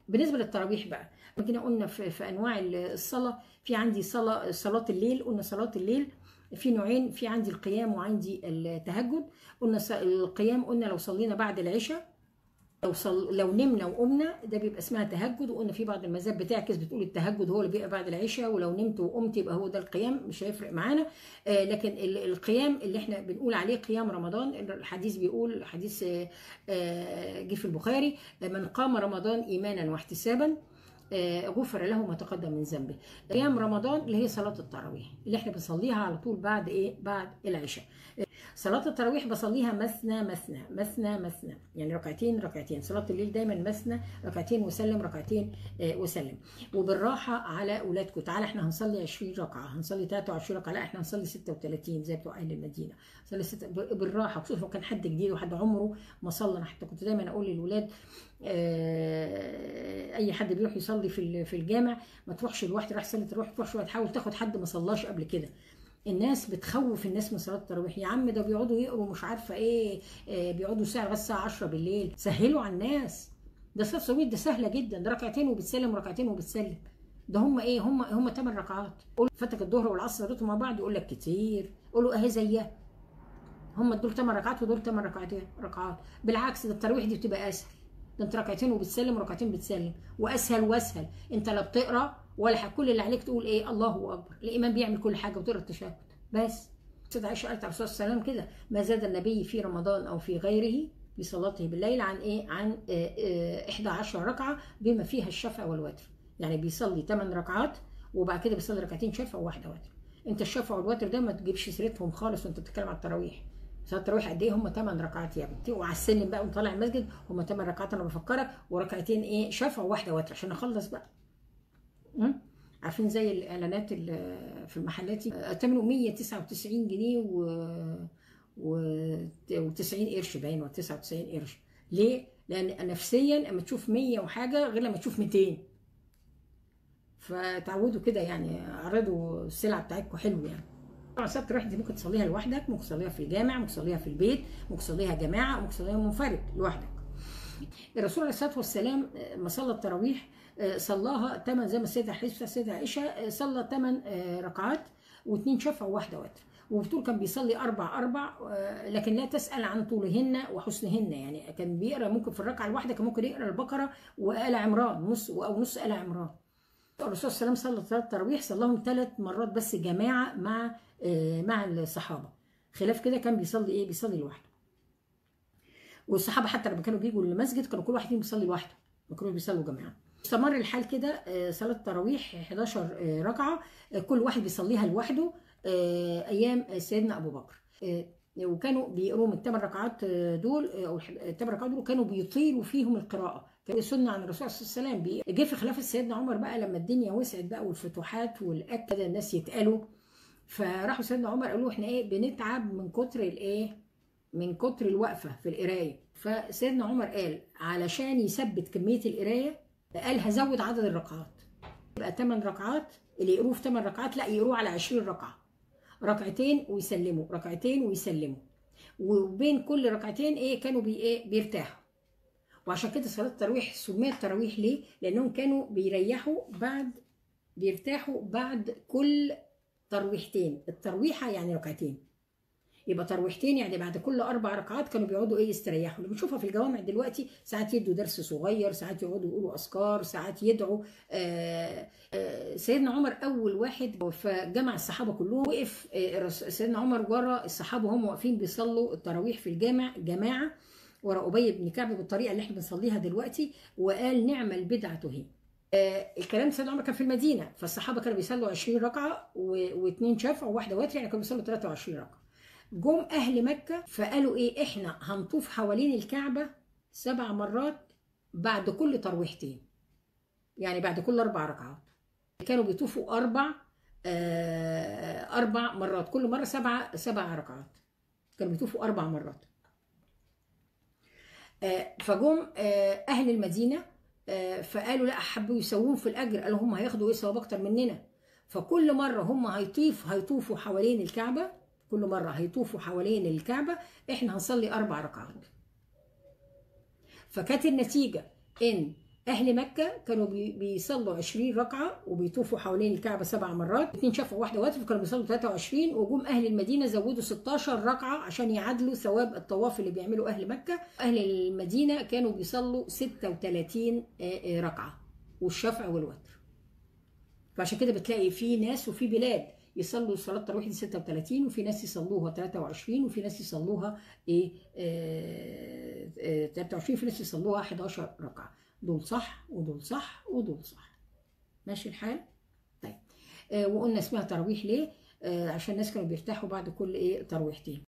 بالنسبه للتراويح بقى كنا قلنا في, في انواع الصلاه في عندي صلاه صلاه الليل قلنا صلاه الليل في نوعين في عندي القيام وعندي التهجد قلنا ص- القيام قلنا لو صلينا بعد العشاء لو صل... لو نمنا وقمنا ده بيبقى اسمها تهجد وقلنا في بعض المذاهب بتعكس بتقول التهجد هو اللي بيبقى بعد العشاء ولو نمت وقمت يبقى هو ده القيام مش هيفرق معانا آه لكن ال- القيام اللي احنا بنقول عليه قيام رمضان الحديث بيقول حديث آه، آه، جه في البخاري من قام رمضان ايمانا واحتسابا آه، غفر له ما تقدم من ذنبه قيام رمضان اللي هي صلاه التراويح اللي احنا بنصليها على طول بعد ايه بعد العشاء صلاة التراويح بصليها مثنى مثنى مثنى مثنى يعني ركعتين ركعتين صلاة الليل دايما مثنى ركعتين وسلم ركعتين آه، وسلم وبالراحة على أولادكم تعالى احنا هنصلي 20 ركعة هنصلي 23 ركعة لا احنا هنصلي 36 زي بتوع أهل المدينة صلي ست... ب- بالراحة خصوصا لو كان حد جديد وحد عمره ما صلى أنا حتى كنت دايما أقول للولاد آه، اي حد بيروح يصلي في ال- في الجامع ما تروحش لوحدك راح تصلي تروح تروح شويه تحاول تاخد حد ما صلاش قبل كده الناس بتخوف الناس من صلاه التراويح يا عم ده بيقعدوا يقروا مش عارفه ايه آه، بيقعدوا ساعه لغايه الساعه 10 بالليل سهلوا على الناس ده صلاه التراويح ده سهله جدا ده ركعتين وبتسلم ركعتين وبتسلم ده هم ايه هم هم 8 ركعات قول فاتك الظهر والعصر صليتهم مع بعض يقول لك كتير قول له اهي زيها هم دول 8 ركعات ودول 8 ركعتين ركعات بالعكس ده التراويح دي بتبقى اسهل ده انت ركعتين وبتسلم وركعتين بتسلم واسهل واسهل انت لا بتقرا ولا حاجة. كل اللي عليك تقول ايه الله اكبر الامام بيعمل كل حاجه وتقرا التشهد بس سيدة عائشه قالت عليه الصلاه والسلام كده ما زاد النبي في رمضان او في غيره بصلاته بالليل عن ايه عن آه، آه، 11 ركعه بما فيها الشفع والوتر يعني بيصلي 8 ركعات وبعد كده بيصلي ركعتين شفع وواحده وتر انت الشفع والوتر ده ما تجيبش سيرتهم خالص وانت بتتكلم على التراويح صلاه التراويح قد ايه هم 8 ركعات يا بنتي وعلى السلم بقى وطالع المسجد هم 8 ركعات انا بفكرك وركعتين ايه شفع وواحده وتر عشان اخلص بقى م? عارفين زي الاعلانات اللي في المحلات ثمنه 199 جنيه و و 90 قرش باين ولا 99 قرش ليه؟ لان نفسيا اما تشوف 100 وحاجه غير لما تشوف 200 فتعودوا كده يعني اعرضوا السلعه بتاعتكم حلو يعني طبعا صلاه التراويح دي ممكن تصليها لوحدك ممكن تصليها في الجامع ممكن تصليها في البيت ممكن تصليها جماعه ممكن تصليها منفرد لوحدك الرسول عليه الصلاه والسلام آه، ما صلى التراويح آه، صلاها ثمان زي ما السيده حديث السيده عائشه آه، صلى ثمان ركعات واثنين شفع وواحده وتر وبتقول كان بيصلي اربع اربع آه، لكن لا تسال عن طولهن وحسنهن يعني كان بيقرا ممكن في الركعه الواحده كان ممكن يقرا البقره وال عمران نص او نص ال عمران الرسول صلى الله عليه وسلم صلى ثلاث تراويح صلاهم ثلاث مرات بس جماعه مع آه، مع الصحابه خلاف كده كان بيصلي ايه بيصلي لوحده والصحابه حتى لما كانوا بيجوا للمسجد كانوا كل واحد فيهم بيصلي لوحده ما كانوش بيصلوا جماعه استمر الحال كده آه، صلاه التراويح 11 آه، ركعه آه، كل واحد بيصليها لوحده آه، ايام سيدنا ابو بكر آه، وكانوا بيقروا من الثمان ركعات آه، دول آه، او الثمان ركعات دول كانوا بيطيلوا فيهم القراءه كان سنه عن الرسول صلى الله عليه وسلم بي- جه في خلافه سيدنا عمر بقى لما الدنيا وسعت بقى والفتوحات والاكل ده الناس يتقالوا فراحوا سيدنا عمر قالوا احنا ايه بنتعب من كتر الايه من كتر الوقفه في القرايه فسيدنا عمر قال علشان يثبت كميه القرايه قال هزود عدد الركعات يبقى 8 ركعات اللي يقروه في 8 ركعات لا يقروه على 20 ركعه ركعتين ويسلموا ركعتين ويسلموا وبين كل ركعتين ايه كانوا بي ايه بيرتاحوا وعشان كده صلاه التراويح سميت تراويح ليه لانهم كانوا بيريحوا بعد بيرتاحوا بعد كل ترويحتين الترويحه يعني ركعتين يبقى ترويحتين يعني بعد كل اربع ركعات كانوا بيقعدوا ايه يستريحوا اللي بنشوفها في الجوامع دلوقتي ساعات يدوا درس صغير ساعات يقعدوا يقولوا اذكار ساعات يدعوا آآ آآ سيدنا عمر اول واحد فجمع الصحابه كلهم وقف آه، سيدنا عمر ورا الصحابه وهم واقفين بيصلوا التراويح في الجامع جماعه ورا ابي بن كعب بالطريقه اللي احنا بنصليها دلوقتي وقال نعم البدعه هي آه، الكلام سيدنا عمر كان في المدينه فالصحابه كانوا بيصلوا 20 ركعه و- واثنين شفع وواحده وتر يعني كانوا بيصلوا 23 ركعه جم اهل مكه فقالوا ايه احنا هنطوف حوالين الكعبه سبع مرات بعد كل ترويحتين يعني بعد كل اربع ركعات كانوا بيطوفوا اربع آه، اربع مرات كل مره سبع سبع ركعات كانوا بيطوفوا اربع مرات آه، فجم آه، اهل المدينه آه، فقالوا لا حبوا يسوون في الاجر قالوا هم هياخدوا ايه ثواب اكتر مننا فكل مره هم هيطيف هيطوفوا حوالين الكعبه كل مره هيطوفوا حوالين الكعبه احنا هنصلي اربع ركعات فكانت النتيجه ان اهل مكه كانوا بي- بيصلوا 20 ركعه وبيطوفوا حوالين الكعبه سبع مرات اثنين شفع واحده وتر فكانوا بيصلوا 23 وجم اهل المدينه زودوا 16 ركعه عشان يعادلوا ثواب الطواف اللي بيعملوا اهل مكه اهل المدينه كانوا بيصلوا 36 آه، آه، ركعه والشفع والوتر فعشان كده بتلاقي في ناس وفي بلاد يصلوا صلاه التراويح دي 36 وفي ناس يصلوها 23 وفي ناس يصلوها ايه آه، آه، 23 في ناس يصلوها 11 ركعه دول صح ودول صح ودول صح ماشي الحال طيب آه، وقلنا اسمها تراويح ليه آه، عشان الناس كانوا بيرتاحوا بعد كل ايه تراويحتين